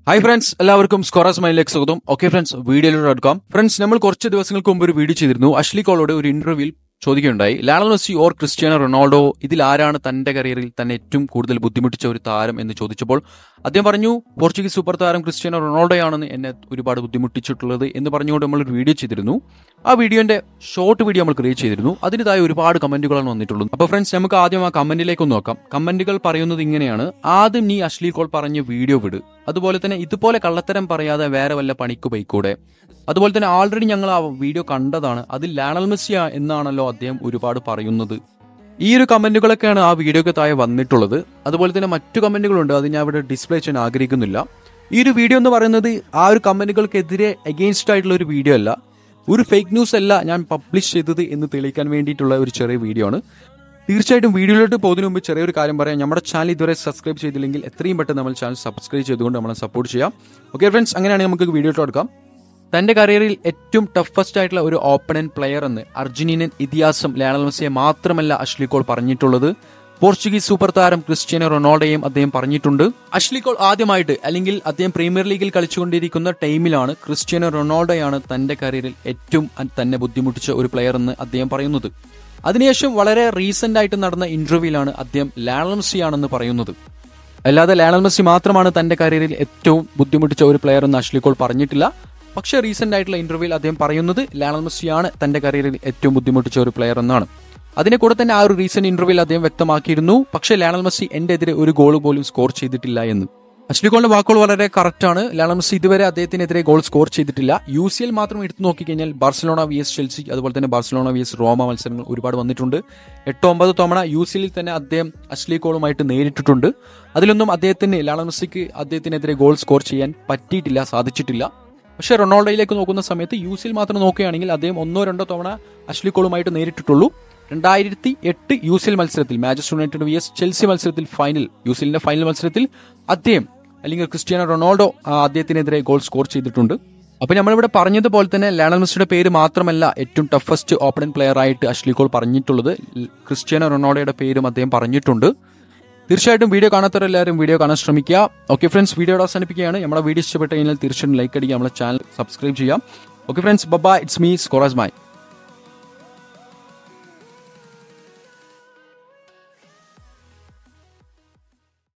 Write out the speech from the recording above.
hi friends എല്ലാവർക്കും സ്കോറസ് മൈലിലേക്ക് സ്വാഗതം okay friends വീഡിയോയിലൂടെ എടുക്കാം ഫ്രണ്ട്സ് നമ്മൾ കുറച്ച് ദിവസങ്ങൾക്ക് മുമ്പ് ഒരു വീഡിയോ ചെയ്തിരുന്നു അഷ്ലി കോളോട് ഒരു ഇന്റർവ്യൂവിൽ ചോദിക്കുകയുണ്ടായി Lionel Messi or Cristiano Ronaldo ഇതിൽ ആരാണ് തന്റെ കരിയറിൽ തന്നെ ഏറ്റവും കൂടുതൽ ബുദ്ധിമുട്ടിച്ച ഒരു താരം എന്ന് ചോദിച്ചപ്പോൾ അദ്ദേഹം പറഞ്ഞു പോർച്ചുഗീസ് സൂപ്പർ താരം ക്രിസ്ത്യാനോ റൊണാൾഡോയാണെന്ന് എന്നെ ഒരുപാട് ബുദ്ധിമുട്ടിച്ചിട്ടുള്ളത് എന്ന് പറഞ്ഞുകൊണ്ട് നമ്മൾ ഒരു വീഡിയോ ചെയ്തിരുന്നു ആ വീഡിയോന്റെ ഷോർട്ട് വീഡിയോ നമ്മൾ ക്രിയേറ്റ് ചെയ്തിരുന്നു അതിൻ്റെതായ ഒരുപാട് കമന്റുകളാണ് വന്നിട്ടുള്ളത് അപ്പോൾ ഫ്രണ്ട്സ് നമുക്ക് ആദ്യം ആ കമന്റിലേക്ക് ഒന്ന് നോക്കാം കമന്റുകൾ പറയുന്നത് ഇങ്ങനെയാണ് ആദ്യം നീ അശ്ലി കോൾ പറഞ്ഞ വീഡിയോ വിട് അതുപോലെ തന്നെ ഇതുപോലെ കള്ളത്തരം പറയാതെ വേറെ വല്ല പണിക്ക് പോയിക്കൂടെ അതുപോലെ തന്നെ ആൾറെഡി ഞങ്ങൾ ആ വീഡിയോ കണ്ടതാണ് അതിൽ ലാണൽ മെസ്സിയ എന്നാണല്ലോ അദ്ദേഹം ഒരുപാട് പറയുന്നത് ഈ ഒരു കമന്റുകളൊക്കെയാണ് ആ വീഡിയോക്ക് താഴെ വന്നിട്ടുള്ളത് അതുപോലെ തന്നെ മറ്റു കമന്റുകളുണ്ട് അത് ഞാൻ ഇവിടെ ഡിസ്പ്ലേ ചെയ്യാൻ ആഗ്രഹിക്കുന്നില്ല ഈ ഒരു വീഡിയോ എന്ന് പറയുന്നത് ആ ഒരു കമന്റുകൾക്കെതിരെ അഗെയിൻസ്റ്റ് ആയിട്ടുള്ള ഒരു വീഡിയോ അല്ല ഒരു ഫേക്ക് ന്യൂസ് അല്ല ഞാൻ പബ്ലിഷ് ചെയ്തത് എന്ന് തെളിയിക്കാൻ വേണ്ടിയിട്ടുള്ള ഒരു ചെറിയ വീഡിയോ ആണ് തീർച്ചയായിട്ടും വീഡിയോയിലോട്ട് പോകുന്നതിന് മുമ്പ് ചെറിയൊരു കാര്യം പറയാം നമ്മുടെ ചാനൽ ഇതുവരെ സബ്സ്ക്രൈബ് ചെയ്തില്ലെങ്കിൽ എത്രയും പെട്ടെന്ന് നമ്മൾ ചാനൽ സബ്സ്ക്രൈബ് ചെയ്തുകൊണ്ട് നമ്മളെ സപ്പോർട്ട് ചെയ്യാം ഓക്കെ ഫ്രണ്ട്സ് അങ്ങനെയാണെങ്കിൽ നമുക്ക് വീഡിയോട്ട് എടുക്കാം തന്റെ കരിയറിൽ ഏറ്റവും ടഫസ്റ്റ് ആയിട്ടുള്ള ഒരു ഓപ്പണൻ പ്ലെയർ എന്ന് അർജന്റീനൻ ഇതിഹാസം ലയണൽ മെസ്സിയെ മാത്രമല്ല അഷ്ലി കോൾ പറഞ്ഞിട്ടുള്ളത് പോർച്ചുഗീസ് സൂപ്പർ താരം ക്രിസ്ത്യാനോ റൊണാൾഡോയും അദ്ദേഹം പറഞ്ഞിട്ടുണ്ട് അഷ്ലി കോൾ ആദ്യമായിട്ട് അല്ലെങ്കിൽ അദ്ദേഹം പ്രീമിയർ ലീഗിൽ കളിച്ചുകൊണ്ടിരിക്കുന്ന ടൈമിലാണ് ക്രിസ്ത്യാനോ റൊണാൾഡോയാണ് തന്റെ കരിയറിൽ ഏറ്റവും തന്നെ ബുദ്ധിമുട്ടിച്ച ഒരു പ്ലെയർ എന്ന് അദ്ദേഹം പറയുന്നത് അതിനുശേഷം വളരെ റീസെന്റ് ആയിട്ട് നടന്ന ഇന്റർവ്യൂവിലാണ് അദ്ദേഹം ലാണൽ മെസ്സി ആണെന്ന് പറയുന്നത് അല്ലാതെ ലാണൽ മെസ്സി മാത്രമാണ് തന്റെ കരിയറിൽ ഏറ്റവും ബുദ്ധിമുട്ടിച്ച ഒരു പ്ലെയർ എന്ന് അഷ്ലി കോൾ പറഞ്ഞിട്ടില്ല പക്ഷേ റീസെന്റ് ആയിട്ടുള്ള ഇന്റർവ്യൂവിൽ അദ്ദേഹം പറയുന്നത് ലാണൽ മെസ്സിയാണ് തന്റെ കരിയറിൽ ഏറ്റവും ബുദ്ധിമുട്ടിച്ച ഒരു പ്ലെയർ എന്നാണ് അതിനെ കൂടെ തന്നെ ആ ഒരു റീസെന്റ് ഇന്റർവ്യൂവിൽ അദ്ദേഹം വ്യക്തമാക്കിയിരുന്നു പക്ഷേ ലാണൽ മെസ്സി എന്റെ എതിരെ ഒരു ഗോൾ പോലും സ്കോർ ചെയ്തിട്ടില്ല എന്ന് അശ്ലി കോളിന്റെ വാക്കുകൾ വളരെ കറക്റ്റ് ആണ് ലാണൽ മെസ്സി ഇതുവരെ അദ്ദേഹത്തിനെതിരെ ഗോൾ സ്കോർ ചെയ്തിട്ടില്ല യു സി എൽ മാത്രം എടുത്തു നോക്കിക്കഴിഞ്ഞാൽ ബാർസലോണ വി എസ് ചെൽസി അതുപോലെ തന്നെ ബാർസലോണ വി എസ് റോമ മത്സരങ്ങൾ ഒരുപാട് വന്നിട്ടുണ്ട് എട്ടോ ഒമ്പത് തവണ യു സി എല്ലിൽ തന്നെ അദ്ദേഹം അശ്ലി കോളുമായിട്ട് നേരിട്ടിട്ടുണ്ട് അതിലൊന്നും അദ്ദേഹത്തിന് ലാണൽ മെസ്സിക്ക് അദ്ദേഹത്തിനെതിരെ ഗോൾ സ്കോർ ചെയ്യാൻ പറ്റിയിട്ടില്ല സാധിച്ചിട്ടില്ല പക്ഷേ റൊണാൾഡോയിലേക്ക് നോക്കുന്ന സമയത്ത് യു സിയിൽ മാത്രം നോക്കുകയാണെങ്കിൽ അദ്ദേഹം ഒന്നോ രണ്ടോ തവണ അശ്ലി കോളുമായിട്ട് നേരിട്ടിട്ടുള്ളൂ രണ്ടായിരത്തി എട്ട് യു സി എൽ മത്സരത്തിൽ Manchester United V S Chelsea മത്സരത്തിൽ ഫൈനൽ യു സി എല്ലിന്റെ ഫൈനൽ മത്സരത്തിൽ അദ്ദേഹം അല്ലെങ്കിൽ ക്രിസ്ത്യാനോ റൊണാൾഡോ അദ്ദേഹത്തിനെതിരെ ഗോൾ സ്കോർ ചെയ്തിട്ടുണ്ട് അപ്പൊ നമ്മളിവിടെ പറഞ്ഞതുപോലെ തന്നെ ലാണൽ മെസ്സിയുടെ പേര് മാത്രമല്ല ഏറ്റവും ടഫസ്റ്റ് ഓപ്പൺ പ്ലെയർ ആയിട്ട് അഷ്ലി കോൾ പറഞ്ഞിട്ടുള്ളത് ക്രിസ്ത്യാനോ റൊണാൾഡോയുടെ പേരും അദ്ദേഹം പറഞ്ഞിട്ടുണ്ട് തീർച്ചയായിട്ടും വീഡിയോ കാണാത്തവരെല്ലാവരും വീഡിയോ കാണാൻ ശ്രമിക്കുക ഓക്കെ ഫ്രണ്ട്സ് വീഡിയോ അവസാനിപ്പിക്കുകയാണ് നമ്മുടെ വീഡിയോ ഇഷ്ടപ്പെട്ട് കഴിഞ്ഞാൽ തീർച്ചയായിട്ടും ലൈക്ക് അടിക്കുക നമ്മുടെ ചാനൽ സബ്സ്ക്രൈബ് ചെയ്യാം ഓക്കെ ഫ്രണ്ട്സ് ബബ ഇറ്റ്സ് മീ സ്കോറാസ് മൈ